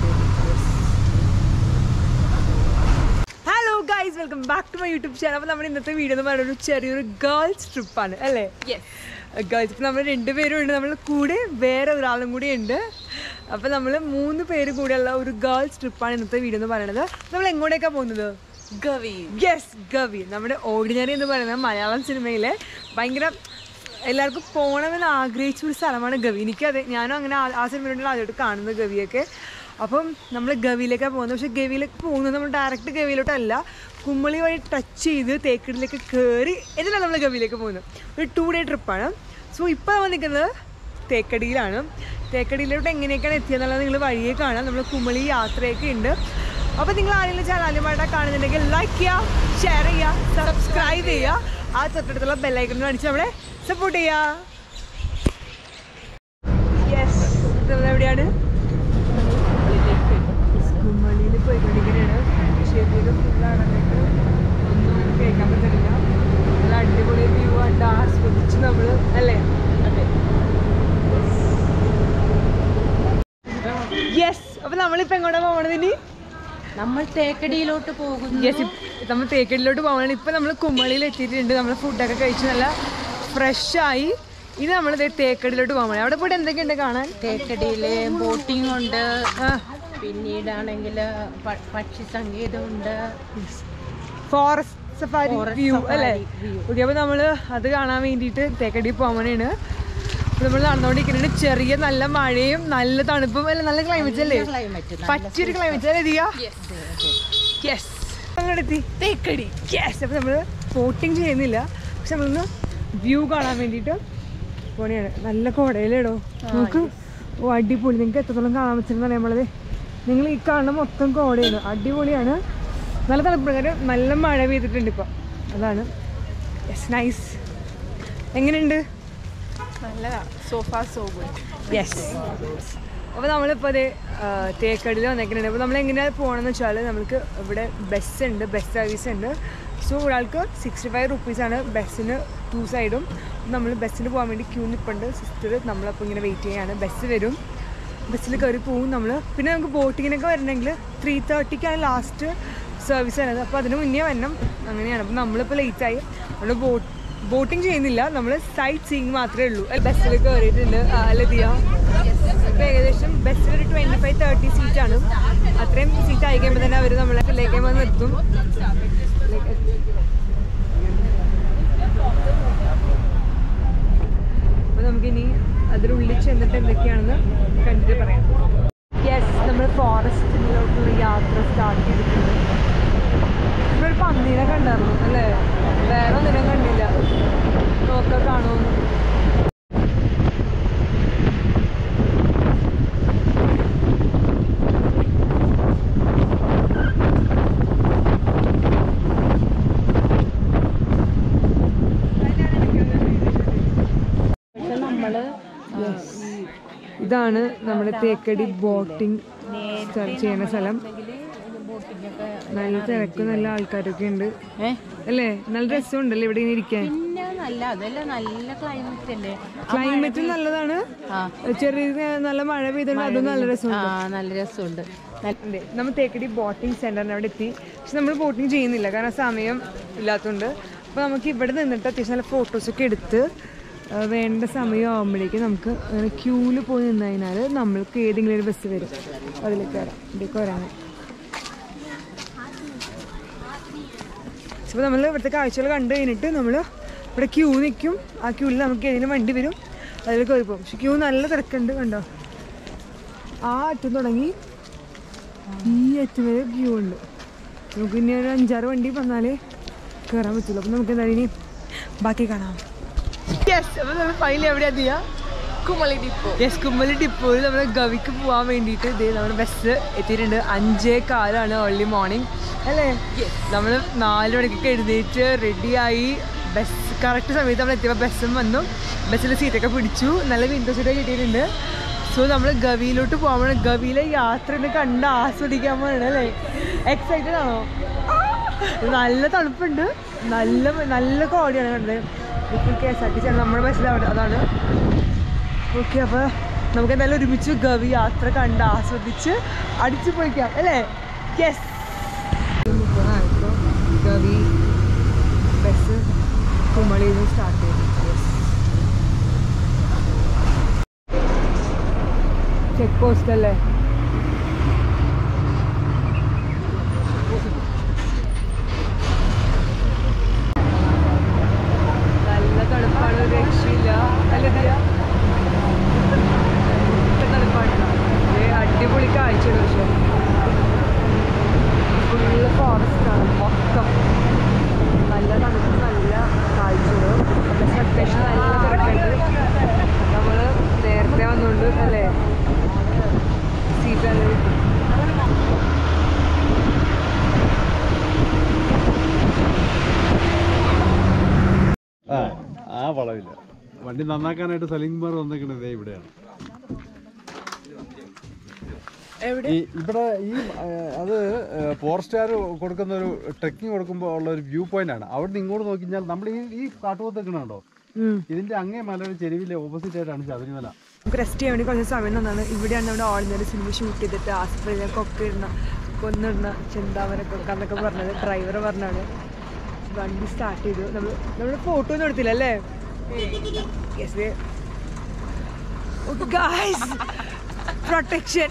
Hello guys welcome back to my YouTube channel അപ്പോൾ നമ്മുടെ ഇന്നത്തെ വീഡിയോ എന്ന് പറയുന്നത് ഒരു ചെറിയൊരു ഗേൾസ് ട്രിപ്പാണ് അല്ലേ ഗേൾസ് ഇപ്പോൾ നമ്മൾ രണ്ടുപേരും ഉണ്ട് നമ്മൾ കൂടെ വേറെ ഒരാളും കൂടി ഉണ്ട് അപ്പോൾ നമ്മൾ മൂന്ന് പേര് കൂടെയുള്ള ഒരു ഗേൾസ് ട്രിപ്പാണ് ഇന്നത്തെ വീഡിയോ എന്ന് പറയുന്നത് നമ്മൾ എങ്ങോട്ടേക്കാണ് പോകുന്നത് ഗവി യെസ് ഗവി നമ്മുടെ ഓർഡിനറി എന്ന് പറയുന്നത് മലയാളം സിനിമയിലെ ഭയങ്കര എല്ലാവർക്കും പോകണമെന്ന് ആഗ്രഹിച്ച ഒരു സ്ഥലമാണ് ഗവി എനിക്കത് ഞാനും അങ്ങനെ ആ- ആ സിനിമയിലുള്ള ആദ്യമായിട്ട് കാണുന്നത് ഗവിയൊക്കെ അപ്പം നമ്മൾ ഗവിയിലേക്കാണ് പോകുന്നത് പക്ഷേ ഗവിയിലേക്ക് പോകുന്നത് നമ്മൾ ഡയറക്റ്റ് ഗവിയിലോട്ടല്ല കുമ്മളി വഴി ടച്ച് ചെയ്ത് തേക്കടിലേക്ക് കയറി എന്നിട്ടാണ് നമ്മൾ ഗവിയിലേക്ക് പോകുന്നത് ഒരു ടു ഡേ ട്രിപ്പാണ് സോ ഇപ്പോൾ നമ്മൾ നിൽക്കുന്നത് തേക്കടിയിലാണ് തേക്കടിയിലോട്ട് എങ്ങനെയൊക്കെയാണ് എത്തിയെന്നുള്ളത് നിങ്ങൾ വഴിയെ കാണാം നമ്മൾ കുമളി യാത്രയൊക്കെ ഉണ്ട് അപ്പോൾ നിങ്ങൾ ആരെങ്കിലും ചാനൽ ആദ്യമായിട്ടാണ് കാണുന്നുണ്ടെങ്കിൽ ലൈക്ക് ചെയ്യുക ഷെയർ ചെയ്യുക സബ്സ്ക്രൈബ് ചെയ്യുക ആ തൊട്ടടുത്തുള്ള ബെല്ലൈക്കൺ അടിച്ച് നമ്മളെ സപ്പോർട്ട് ചെയ്യുക യെസ് നമ്മൾ എവിടെയാണ് കുമളിയിൽ പോയിക്കൊണ്ടിരിക്കുകയാണ് ശരിയൊരു ഫുള്ളാണെന്നിട്ട് ഒന്നും കേൾക്കാൻ പറ്റുന്നില്ല നല്ല അടിപൊളി വ്യൂ കണ്ട് ആസ്വദിച്ച് നമ്മൾ അല്ലേ അതെ യെസ് അപ്പൊ നമ്മളിപ്പോ എങ്ങോട്ടാ പോകണത് ഇനി നമ്മൾ തേക്കടിയിലോട്ട് പോകുന്നു യെസ് നമ്മൾ തേക്കടിലോട്ട് പോകണം ഇപ്പൊ നമ്മൾ കുമളിയിൽ എത്തിയിട്ടുണ്ട് നമ്മൾ ഫുഡൊക്കെ കഴിച്ച് നല്ല ഫ്രഷ് ആയി ഇനി നമ്മൾ തേക്കടിലോട്ട് പോകണം അവിടെ പോയിട്ട് എന്തൊക്കെയുണ്ട് കാണാൻ തേക്കടിയില് ബോട്ടിംഗ് ഉണ്ട് ആ പിന്നീടാണെങ്കിൽ പക്ഷി സംഗീതമുണ്ട് forest safari Forest view safari അല്ലേ view. ഓക്കെ അപ്പോൾ നമ്മൾ അത് കാണാൻ വേണ്ടിയിട്ട് തേക്കടി പോകാനാണ് നമ്മൾ നടന്നുകൊണ്ടിരിക്കുന്നുണ്ട് ചെറിയ നല്ല മഴയും നല്ല തണുപ്പും അല്ല നല്ല ക്ലൈമറ്റ് അല്ലേ ക്ലൈമറ്റ് പറ്റിയൊരു ക്ലൈമറ്റ് അല്ലേ ദിയ യെസ് നമ്മളെത്തി തേക്കടി യെസ് അപ്പോൾ നമ്മൾ ബോട്ടിങ് ചെയ്യുന്നില്ല പക്ഷെ നമ്മളൊന്ന് വ്യൂ കാണാൻ വേണ്ടിയിട്ട് പോണെയാണ് നല്ല കോടയിലേടോ നമുക്ക് ഓ അടിപൊളി നിങ്ങൾക്ക് എത്രത്തോളം കാണാൻ പറ്റുന്ന നമ്മളത് നിങ്ങൾ ഈ കാണുന്ന മൊത്തം കോടയാണ് അടിപൊളിയാണ് നല്ല തണുപ്പ് കാര്യം നല്ല മഴ പെയ്തിട്ടുണ്ട് ഇപ്പം അതാണ് യെസ് നൈസ് എങ്ങനെയുണ്ട് നല്ലതാ സോഫ സോ ഗുഡ് യെസ് അപ്പോൾ നമ്മളിപ്പോൾ അത് തേക്കടിയിൽ വന്നേക്കുന്നുണ്ട് അപ്പോൾ നമ്മൾ എങ്ങനെയാണ് പോകണമെന്ന് വെച്ചാൽ നമുക്ക് ഇവിടെ ബസ് ഉണ്ട് ബസ് സർവീസ് ഉണ്ട് സോ ഒരാൾക്ക് സിക്സ്റ്റി ഫൈവ് റുപ്പീസാണ് ബസ്സിന് ടു സൈഡും നമ്മൾ ബസ്സിന് പോകാൻ വേണ്ടി ക്യൂ നിൽപ്പുണ്ട് സിസ്റ്റർ നമ്മളപ്പോൾ ഇങ്ങനെ വെയിറ്റ് ചെയ്യാണ് ബസ് വരും ബസ്സിൽ കയറി പോവും നമ്മൾ പിന്നെ നമുക്ക് ബോട്ടിങ്ങിനൊക്കെ വരണമെങ്കിൽ ത്രീ തേർട്ടിക്കാണ് ലാസ്റ്റ് സർവീസ് വരുന്നത് അപ്പോൾ അതിന് മുന്നേ വരണം അങ്ങനെയാണ് അപ്പോൾ നമ്മളിപ്പോൾ ലേറ്റായി നമ്മൾ ബോട്ട് ബോട്ടിങ് ചെയ്യുന്നില്ല നമ്മൾ സൈറ്റ് സീയിങ് മാത്രമേ ഉള്ളൂ ബസ്സിൽ കയറിയിട്ടുണ്ട് ലതിയ ഇപ്പോൾ ഏകദേശം ബസ്സിൽ ഒരു ട്വൻറ്റി ഫൈവ് തേർട്ടി സീറ്റാണ് അത്രയും സീറ്റ് ആയി കഴിയുമ്പോൾ തന്നെ അവർ നമ്മളെ ലേക്ക് വന്ന് നിർത്തും അപ്പോൾ നമുക്കിനി അതിനുള്ളിൽ ചെന്നിട്ട് എന്തൊക്കെയാണെന്ന് കണ്ടിട്ട് പറയാം യെസ് നമ്മൾ ഫോറസ്റ്റിലോട്ടുള്ള യാത്ര സ്റ്റാർട്ട് ചെയ്തിട്ടുണ്ട് ഇവിടെ ഒരു പന്നീനെ കണ്ടായിരുന്നു അല്ലേ വേറെ ഒന്നിനും കണ്ടില്ല നോക്ക കാണുമെന്ന് പക്ഷെ നമ്മള് ഇതാണ് നമ്മുടെ തേക്കടി ബോട്ടിംഗ് ചെയ്യുന്ന സ്ഥലം ബോട്ടിംഗ് ഒക്കെ നല്ല തിരക്കും നല്ല ആൾക്കാരൊക്കെ ഉണ്ട് ഏ അല്ലേ നല്ല രസമുണ്ടല്ലേ ഇവിടെ ഇങ്ങനെ ഇരിക്കാൻ പിന്നെ നല്ല അതല്ല നല്ല ക്ലൈമറ്റ് അല്ലേ ക്ലൈമറ്റ് നല്ലതാണ് ആ ചെറിയ നല്ല മഴ പെയ്തുകൊണ്ട് അതും നല്ല രസമുണ്ട് ആ നല്ല രസമുണ്ട് നല്ല- ഉണ്ട് നമ്മൾ തേക്കടി ബോട്ടിംഗ് സെന്ററിന് അവിടെ എത്തി പക്ഷെ നമ്മൾ ബോട്ടിംഗ് ചെയ്യുന്നില്ല കാരണം സമയം ഇല്ലാത്തതുകൊണ്ട് അപ്പോൾ നമുക്ക് ഇവിടെ നിന്നിട്ട് അത്യാവശ്യം നല്ല ഫോട്ടോസൊക്കെ എടുത്ത് ആ, വേണ്ട സമയം ആകുമ്പോഴേക്കും നമുക്ക് അങ്ങനെ ക്യൂവിൽ പോയി നിന്ന് കഴിഞ്ഞാൽ നമ്മൾക്ക് ഏതെങ്കിലും ഒരു ബസ് വരും അതിലേക്ക് കയറാം ഇതിലേക്ക് വരാൻ അപ്പോൾ നമ്മൾ ഇവിടുത്തെ കാഴ്ചകൾ കണ്ടു കഴിഞ്ഞിട്ട് നമ്മൾ ഇവിടെ ക്യൂ നിൽക്കും ആ ക്യൂവിൽ നമുക്ക് ഏതെങ്കിലും വണ്ടി വരും അതിൽ കയറി പോകും പക്ഷെ ക്യൂ നല്ല തിരക്കുണ്ട് കണ്ടോ ആ അറ്റം തുടങ്ങി ഈ അറ്റം വരെ ക്യൂ ഉണ്ട് നമുക്ക് ഇനി ഒരു അഞ്ചാറ് വണ്ടി വന്നാലേ കയറാൻ പറ്റുള്ളൂ അപ്പം നമുക്ക് എന്തായാലും ഇനി ബാക്കി കാണാം യെസ് അപ്പോൾ നമ്മൾ ഫൈനൽ എവിടെയാ ചെയ്യാ കുമളി ഡിപ്പോ യെസ് കുമ്മലി ഡിപ്പോയിൽ നമ്മൾ ഗവിക്ക് പോകാൻ വേണ്ടിയിട്ട് ഇതേ നമ്മുടെ ബസ് എത്തിയിട്ടുണ്ട് അഞ്ചേ കാലാണ് ഏർലി മോർണിംഗ് അല്ലേ നമ്മൾ നാല് മണിക്കൊക്കെ എഴുന്നേറ്റ് റെഡിയായി ബസ് കറക്റ്റ് സമയത്ത് നമ്മൾ എത്തിയപ്പോൾ ബസ്സും വന്നു ബസ്സിൽ സീറ്റൊക്കെ പിടിച്ചു നല്ല വിൻഡോ സീറ്റൊക്കെ കിട്ടിയിട്ടുണ്ട് സോ നമ്മൾ ഗവിയിലോട്ട് പോകാൻ ഗവിയിലെ യാത്ര ഒന്ന് കണ്ട് ആസ്വദിക്കാൻ പോകണം അല്ലേ എക്സൈറ്റഡ് ആണോ നല്ല തണുപ്പുണ്ട് നല്ല നല്ല കോടിയാണ് കണ്ടത് ഇപ്പോൾ K S R T C നമ്മുടെ ബസ്സിലാണ് അതാണ് ഓക്കെ അപ്പോൾ നമുക്ക് എന്തായാലും ഒരുമിച്ച് ഗവി യാത്ര കണ്ട് ആസ്വദിച്ച് അടിച്ചു പൊളിക്കാം അല്ലേ യെസ് ഗവി ബസ് കുമളിയിൽ നിന്ന് സ്റ്റാർട്ട് ചെയ്തു യെസ് ചെക്ക് പോസ്റ്റ് അല്ലേ നല്ല തണുപ്പാണ് ഒരു രക്ഷയില്ല അല്ലേ ദിയ? നല്ല തണുപ്പാണ് ദേ അടിപൊളി കാഴ്ചയാണ് പക്ഷേ ഫുള്ള് ഫോറസ്റ്റ് ആണ് മൊത്തം നല്ല തണുപ്പ് നല്ല കാഴ്ചകളും പക്ഷെ അത്യാവശ്യം നല്ല തിരക്കുണ്ട് നമ്മൾ നേരത്തെ വന്നുകൊണ്ട് അല്ലേ സീറ്റ് നല്ല ആ ആ വളവില്ല വണ്ടി നന്നാക്കാനായിട്ട് സലീംകുമാർ വന്നേക്കണത് ദേ ഇവിടെയാണ് എവിടെ ഈ ഇവിടെ ഈ ആ, അത് ഫോറസ്റ്റുകാർ കൊടുക്കുന്ന ഒരു ട്രെക്കിംഗ് കൊടുക്കുമ്പോൾ ഉള്ള ഒരു വ്യൂ പോയിന്റ് ആണ് അവിടെ നിന്ന് ഇങ്ങോട്ട് നോക്കി കഴിഞ്ഞാൽ നമ്മൾ ഈ ഈ കാട്ടുപോത്ത് നിൽക്കണുണ്ടോ ഉം. ഇതിന്റെ അങ്ങേ മലയുടെ ചെരുവിലെ ഓപ്പോസിറ്റ് ആയിട്ടാണ് ശബരിമല നമുക്ക് റെസ്റ്റ് ചെയ്യാൻ വേണ്ടി കുറച്ച് സമയം തന്നാണ് ഇവിടെയാണ് നമ്മുടെ ഓർഡിനറി സിനിമ ഷൂട്ട് ചെയ്തിട്ട് ആസ്പ്രയിലെ കൊക്കെ ഇടുന്ന കൊന്നിടുന്ന ചിന്താമര കൊക്ക എന്നൊക്കെ പറഞ്ഞത് ഡ്രൈവർ പറഞ്ഞാണ് വണ്ടി സ്റ്റാർട്ട് ചെയ്തു നമ്മൾ നമ്മൾ ഫോട്ടോ ഒന്നും എടുത്തില്ല അല്ലേ യെസ് ഗായ്സ് പ്രൊട്ടക്ഷൻ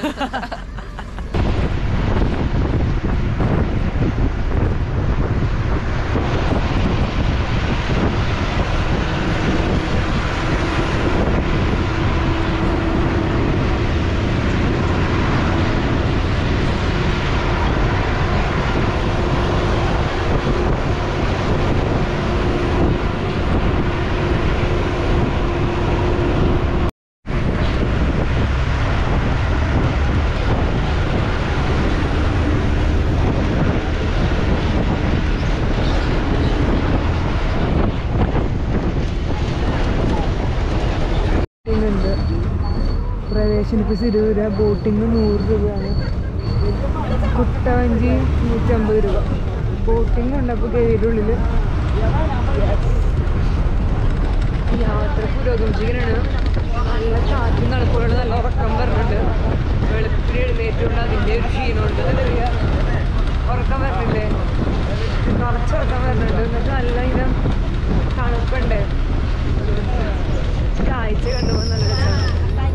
ഉണ്ട് പ്രവേശന ഫീസ് ഇരുപത് രൂപ ബോട്ടിങ് നൂറ് രൂപയാണ് കുട്ടവഞ്ചി നൂറ്റമ്പത് രൂപ ബോട്ടിങ് ഉണ്ട് അപ്പോൾ ഗവിയുടെ ഉള്ളിൽ യാത്ര പുരോഗമിച്ചിരിക്കുകയാണ് നല്ല കാറ്റും തണുപ്പോഴും നല്ല ഉറക്കം വരുന്നുണ്ട് വെളുപ്പിന് എഴുന്നേറ്റുകൊണ്ട് അതിൻ്റെ ഒരു ക്ഷീണമുണ്ട് എന്താ പറയുക ഉറക്കം വരുന്നില്ലേ കുറച്ച് ഉറക്കം വരുന്നുണ്ട് എന്നിട്ട് നല്ല ഇനം തണുപ്പുണ്ട് കാഴ്ച കണ്ടുപോകാൻ നല്ല രസമാണ്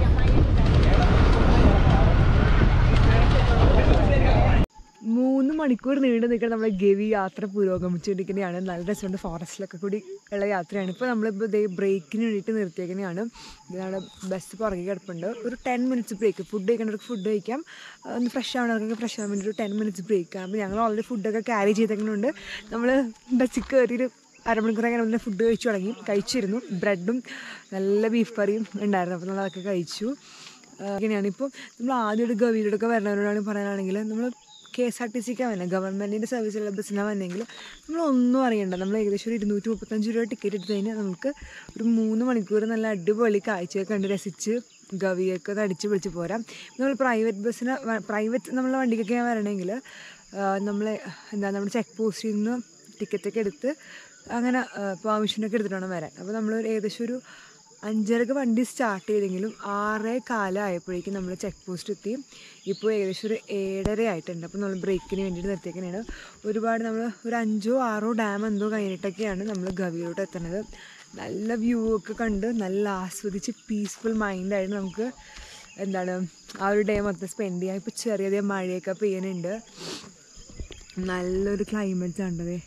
മൂന്ന് മണിക്കൂർ നീണ്ടു നിൽക്കുന്ന നമ്മുടെ ഗവി യാത്ര പുരോഗമിച്ചുകൊണ്ടിരിക്കുന്നതാണ് നല്ല രസമുണ്ട് ഫോറസ്റ്റിലൊക്കെ കൂടി ഉള്ള യാത്രയാണ് ഇപ്പോൾ നമ്മളിപ്പോൾ ഇതേ ബ്രേക്കിന് വേണ്ടിയിട്ട് നിർത്തിയേക്കുന്നതാണ് ഇതാണ് ബസ് പുറകെ കിടപ്പുണ്ട് ഒരു ടെൻ മിനിറ്റ്സ് ബ്രേക്ക് ഫുഡ് കഴിക്കേണ്ടവർക്ക് ഫുഡ് കഴിക്കാം ഒന്ന് ഫ്രഷ് ആവണവർക്കൊക്കെ ഫ്രഷ് ആവാൻ വേണ്ടി ഒരു ടെൻ മിനിറ്റ്സ് ബ്രേക്കാണ് അപ്പോൾ ഞങ്ങൾ ഓൾറെഡി ഫുഡൊക്കെ ക്യാരി ചെയ്തേക്കുന്നുണ്ട് നമ്മൾ ബസ്സിൽ കയറിയൊരു അരമണിക്കൂർ അങ്ങനെ മുന്നേ ഫുഡ് കഴിച്ചു തുടങ്ങി കഴിച്ചിരുന്നു ബ്രെഡും നല്ല ബീഫ് കറിയും ഉണ്ടായിരുന്നു അപ്പോൾ നമ്മൾ അതൊക്കെ കഴിച്ചു ഇങ്ങനെയാണ് ഇപ്പോൾ നമ്മൾ ആദ്യമായിട്ട് ഗവിയിലൂടെയൊക്കെ വരണവരോടാണ് പറയാനാണെങ്കിൽ നമ്മൾ കെ എസ് ആർ ടി സിക്കാണ് വന്നത് ഗവൺമെൻറ്റിൻ്റെ സർവീസുള്ള ബസ്സിനാണ് വന്നെങ്കിൽ നമ്മളൊന്നും അറിയണ്ട നമ്മൾ ഏകദേശം ഒരു ഇരുന്നൂറ്റി മുപ്പത്തഞ്ച് രൂപ ടിക്കറ്റ് എടുത്ത് കഴിഞ്ഞാൽ നമുക്ക് ഒരു മൂന്ന് മണിക്കൂർ നല്ല അടിപൊളി കാഴ്ചയൊക്കെ കണ്ട് രസിച്ച് ഗവിയൊക്കെ ഒന്ന് അടിച്ച് പിടിച്ച് പോരാം നമ്മൾ പ്രൈവറ്റ് ബസ്സിന് പ്രൈവറ്റ് നമ്മളെ വണ്ടിക്കൊക്കെ വരണമെങ്കിൽ നമ്മൾ എന്താ നമ്മുടെ ചെക്ക് പോസ്റ്റിൽ നിന്ന് ടിക്കറ്റൊക്കെ എടുത്ത് അങ്ങനെ പെർമിഷനൊക്കെ എടുത്തിട്ട് വേണം വരാൻ അപ്പോൾ നമ്മൾ ഏകദേശം ഒരു അഞ്ചരക്ക് വണ്ടി സ്റ്റാർട്ട് ചെയ്തെങ്കിലും ആറേ കാലം ആയപ്പോഴേക്കും നമ്മൾ ചെക്ക് പോസ്റ്റ് എത്തി ഇപ്പോൾ ഏകദേശം ഒരു ഏഴര ആയിട്ടുണ്ട് അപ്പോൾ നമ്മൾ ബ്രേക്കിന് വേണ്ടിയിട്ട് നിർത്തിയേക്കുന്നതാണ് ഒരുപാട് നമ്മൾ ഒരു അഞ്ചോ ആറോ ഡാം എന്തോ കഴിഞ്ഞിട്ടൊക്കെയാണ് നമ്മൾ ഗവിയിലോട്ട് എത്തുന്നത് നല്ല വ്യൂ ഒക്കെ കണ്ട് നല്ല ആസ്വദിച്ച് പീസ്ഫുൾ മൈൻഡായിട്ട് നമുക്ക് എന്താണ് ആ ഒരു ഡേ മൊത്തം സ്പെൻഡ് ചെയ്യാം ഇപ്പോൾ ചെറിയ ചെറിയ മഴയൊക്കെ പെയ്യുന്നുണ്ട് നല്ലൊരു ക്ലൈമറ്റ് ആണ്ടതേ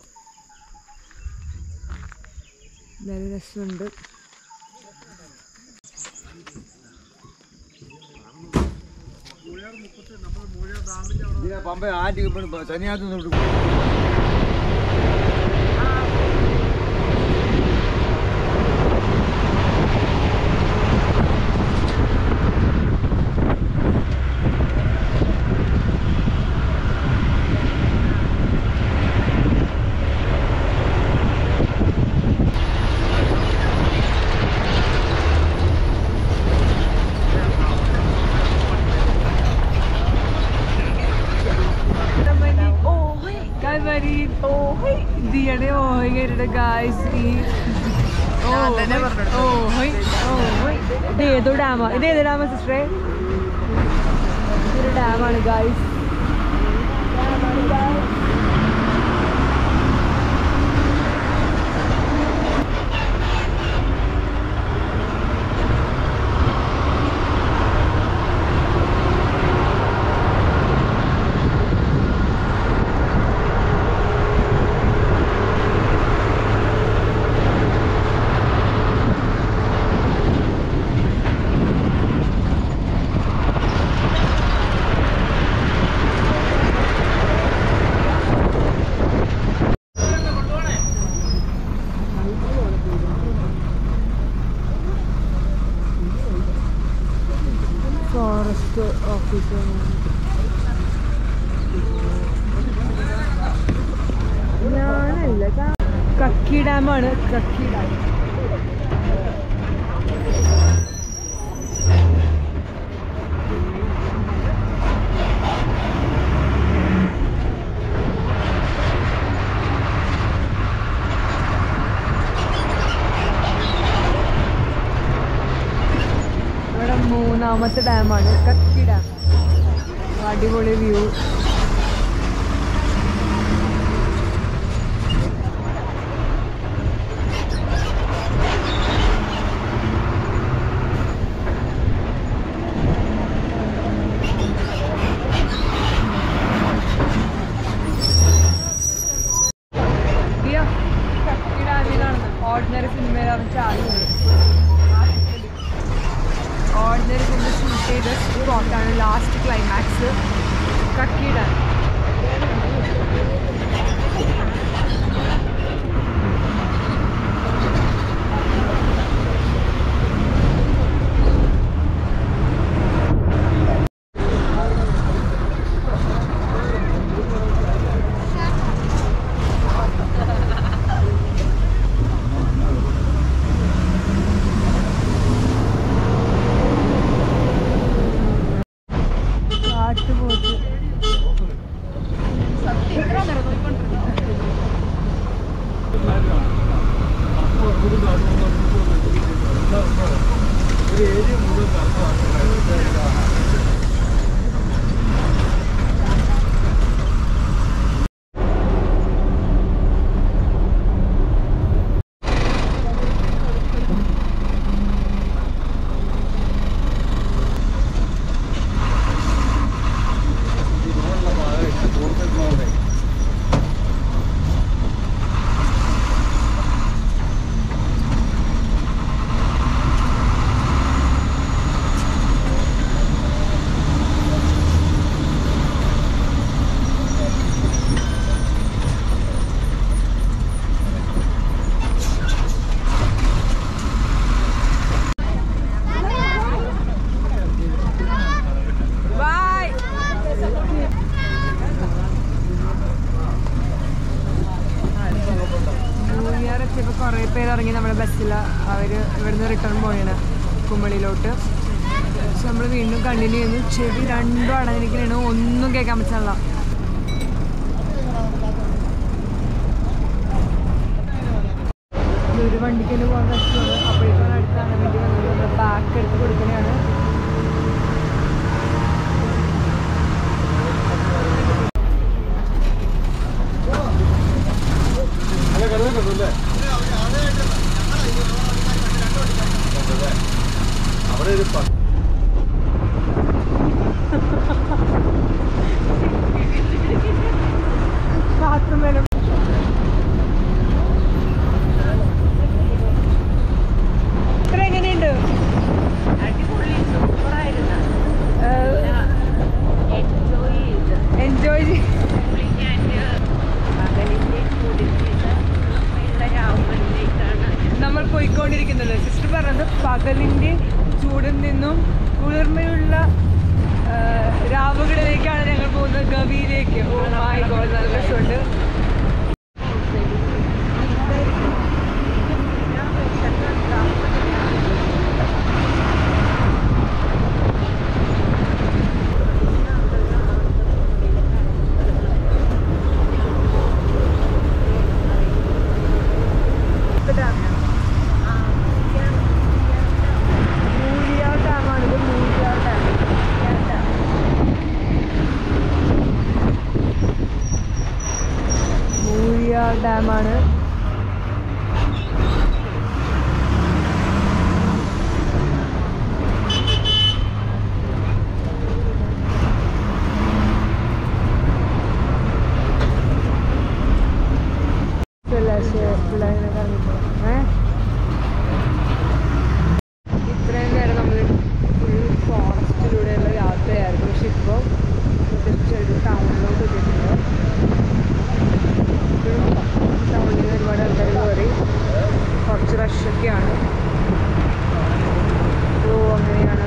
നല്ല രസമുണ്ട് പമ്പ ആറ്റി ശനിയാഴ്ച Kalmarin, oh, hey, Diane, oh, ngayon guys, i ഇത് ഏതോ ഡാമാ ഇത് ഏത് ഡാമാ സിസ്റ്ററെ ഇതൊരു ഡാമാണ് ഗായ്സ് ഫോറസ്റ്റ് ഓഫീസർ ഞാനല്ല കാ- കക്കി ഡാമാണ് കക്കി ഡാം ഇവിടെ മൂന്നാമത്തെ ഡാമാണ് കക്കി ഡാം അടിപൊളി വ്യൂ കക്കി ഡാമിലാണ് ഓർഡിനറി സിനിമയിൽ അവൻ ചാടുന്നത് ഓർഡിനറി സിനിമ ഷൂട്ട് ചെയ്ത സ്പോട്ടാണ് ലാസ്റ്റ് ക്ലൈമാക്സ് കക്കി ഡാം കാട്ടുപോത്ത് ബൈ ന്യൂ ഇയർ എത്തിയപ്പോൾ കുറേ പേര് ഇറങ്ങി നമ്മുടെ ബസ്സിൽ അവർ ഇവിടുന്ന് റിട്ടേൺ പോയാണ് കുമ്പളിയിലോട്ട് പക്ഷെ നമ്മൾ വീണ്ടും കണ്ടിന്യൂ ചെയ്യുന്നു ചെവി രണ്ടും അടങ്ങിയിരിക്കണേണ് ഒന്നും കേൾക്കാൻ പറ്റാനുള്ള ഒരു വണ്ടിക്ക് തന്നെ പോകാൻ പറ്റുള്ളൂ അപ്പോഴേക്കാണ് അടുത്താണ് വേണ്ടി വന്നത് ബാക്ക് എടുത്ത് കൊടുക്കണതാണ് അല്ല കരുതുന്നുണ്ടല്ലേ അവിടെ ഒരു പ- ബാത്റൂം വേണം ഇത്ര എങ്ങനെയുണ്ട് എൻജോയ് നമ്മൾ പോയിക്കൊണ്ടിരിക്കുന്നത് സിസ്റ്റർ പറഞ്ഞത് പകലിൻ്റെ ചൂടിൽ നിന്നും കുളിർമയുള്ള ആ, രാവുകളിലേക്കാണ് ഞങ്ങൾ പോകുന്നത് ഗവിയിലേക്ക് ഓ മൈ ഗോഡ് നല്ല രസമുണ്ട് ഡാമാണ് പിള്ളേരെ കറങ്ങിപ്പോണം ഏഹ് ഇത്രയും നേരം നമ്മൾ ഫുൾ ഫോറസ്റ്റിലൂടെയുള്ള യാത്രയായിരുന്നു പക്ഷെ ഇപ്പോൾ ചെറിയ ടൗണിലോട്ട് എത്തിയിട്ടുണ്ട് ഇപ്പോഴും ടൗണിൽ നിന്ന് ഒരുപാട് ആൾക്കാർ കയറി കുറച്ച് റഷൊക്കെയാണ് അപ്പോൾ അങ്ങനെയാണ്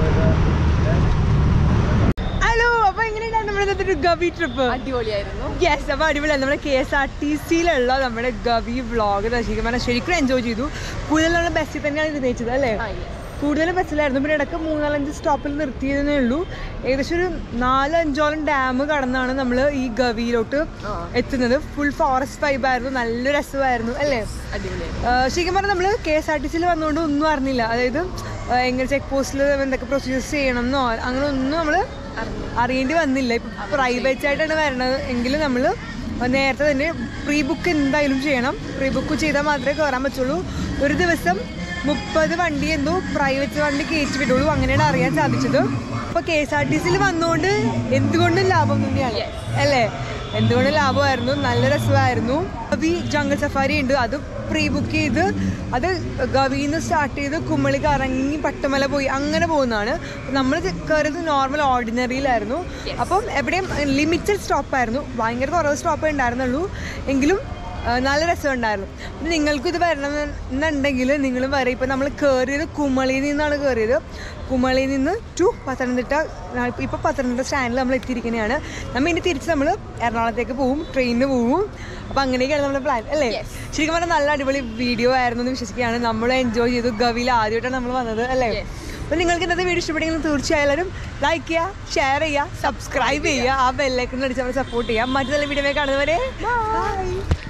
ഹലോ അപ്പോൾ എങ്ങനെയുണ്ടായിരുന്നു നമ്മുടെ ഇന്നത്തെ ഒരു ഗവി ട്രിപ്പ് അടിപൊളിയായിരുന്നു യെസ് അപ്പോൾ അടിപൊളിയാണ് നമ്മുടെ കെ എസ് ആർ ടി സിയിലുള്ള നമ്മുടെ ഗവി വ്ളോഗ് ശരിക്കും പറഞ്ഞാൽ ശരിക്കും എൻജോയ് ചെയ്തു കൂടുതൽ നമ്മൾ ബസ്സിൽ തന്നെയാണ് നിർണയിച്ചത് അല്ലേ ആ, yes. കൂടുതൽ ബസ്സിലായിരുന്നു പിന്നെ ഇടയ്ക്ക് മൂന്നാലഞ്ച് സ്റ്റോപ്പിൽ നിർത്തിയതേ ഉള്ളൂ ഏകദേശം ഒരു നാല് അഞ്ചോളം ഡാം കടന്നാണ് നമ്മൾ ഈ ഗവിയിലോട്ട് ആ. എത്തുന്നത് ഫുൾ ഫോറസ്റ്റ് വൈബായിരുന്നു നല്ല രസമായിരുന്നു അല്ലേ അടിപൊളിയായിരുന്നു ആ, ശരിക്കും പറഞ്ഞാൽ നമ്മൾ കെ എസ് ആർ ടി സിയിൽ വന്നുകൊണ്ട് ഒന്നും അറിഞ്ഞില്ല അതായത് ആ, എങ്ങനെ ചെക്ക് പോസ്റ്റിൽ എന്തൊക്കെ പ്രൊസീജിയേഴ്സ് ചെയ്യണം എന്നോ അങ്ങനെ ഒന്നും നമ്മൾ അറിയേണ്ടി വന്നില്ല ഇപ്പം പ്രൈവറ്റ് ആയിട്ടാണ് വരണത് എങ്കിലും നമ്മൾ നേരത്തെ തന്നെ പ്രീ ബുക്ക് എന്തായാലും ചെയ്യണം പ്രീ ബുക്ക് ചെയ്താൽ മാത്രമേ കയറാൻ പറ്റുള്ളൂ ഒരു ദിവസം മുപ്പത് വണ്ടി എന്തോ പ്രൈവറ്റ് വണ്ടി കയറ്റി വിടുള്ളൂ അങ്ങനെയാണ് അറിയാൻ സാധിച്ചത് അപ്പോൾ കെ എസ് ആർ ടി സിയിൽ വന്നുകൊണ്ട് എന്തുകൊണ്ടും ലാഭം തന്നെയാണ് അല്ലേ എന്തുകൊണ്ട് ലാഭമായിരുന്നു നല്ല രസമായിരുന്നു ഗവി ജംഗിൾ സഫാരി ഉണ്ട് അത് പ്രീ ബുക്ക് ചെയ്ത് അത് ഗവിന്ന് സ്റ്റാർട്ട് ചെയ്ത് കുമ്മളി കറങ്ങി പട്ടുമല പോയി അങ്ങനെ പോകുന്നതാണ് നമ്മൾ കയറിയത് നോർമൽ ഓർഡിനറിയിലായിരുന്നു അപ്പം എവിടെയും ലിമിറ്റഡ് സ്റ്റോപ്പായിരുന്നു ഭയങ്കര കുറവ് സ്റ്റോപ്പേ ഉണ്ടായിരുന്നുള്ളൂ എങ്കിലും ആ, നല്ല രസമുണ്ടായിരുന്നു പിന്നെ നിങ്ങൾക്കും ഇത് വരണം എന്നുണ്ടെങ്കിൽ നിങ്ങളും വരെ ഇപ്പം നമ്മൾ കയറിയത് കുമളിയിൽ നിന്നാണ് കയറിയത് കുമളിയിൽ നിന്ന് ടു പത്തനംതിട്ട ഇപ്പോൾ പത്തനംതിട്ട സ്റ്റാൻഡിൽ നമ്മൾ എത്തിയിരിക്കുന്നതാണ് നമ്മൾ ഇനി തിരിച്ച് നമ്മൾ എറണാകുളത്തേക്ക് പോവും ട്രെയിനിന് പോവും അപ്പോൾ അങ്ങനെയൊക്കെയാണ് നമ്മുടെ പ്ലാൻ അല്ലേ ശരിക്കും പറഞ്ഞാൽ നല്ല അടിപൊളി വീഡിയോ ആയിരുന്നു എന്ന് വിശ്വസിക്കുകയാണ് നമ്മൾ എൻജോയ് ചെയ്തു ഗവിയിൽ ആദ്യമായിട്ടാണ് നമ്മൾ വന്നത് അല്ലേ അപ്പോൾ നിങ്ങൾക്ക് ഇന്നത്തെ വീഡിയോ ഇഷ്ടപ്പെട്ടെങ്കിൽ തീർച്ചയായാലും ലൈക്ക് ചെയ്യുക ഷെയർ ചെയ്യുക സബ്സ്ക്രൈബ് ചെയ്യുക ആ ബെല്ലൈക്കൺ അടിച്ച് നമ്മൾ സപ്പോർട്ട് ചെയ്യുക മറ്റു നല്ല വീഡിയോ കാണുന്നവരെ ബൈ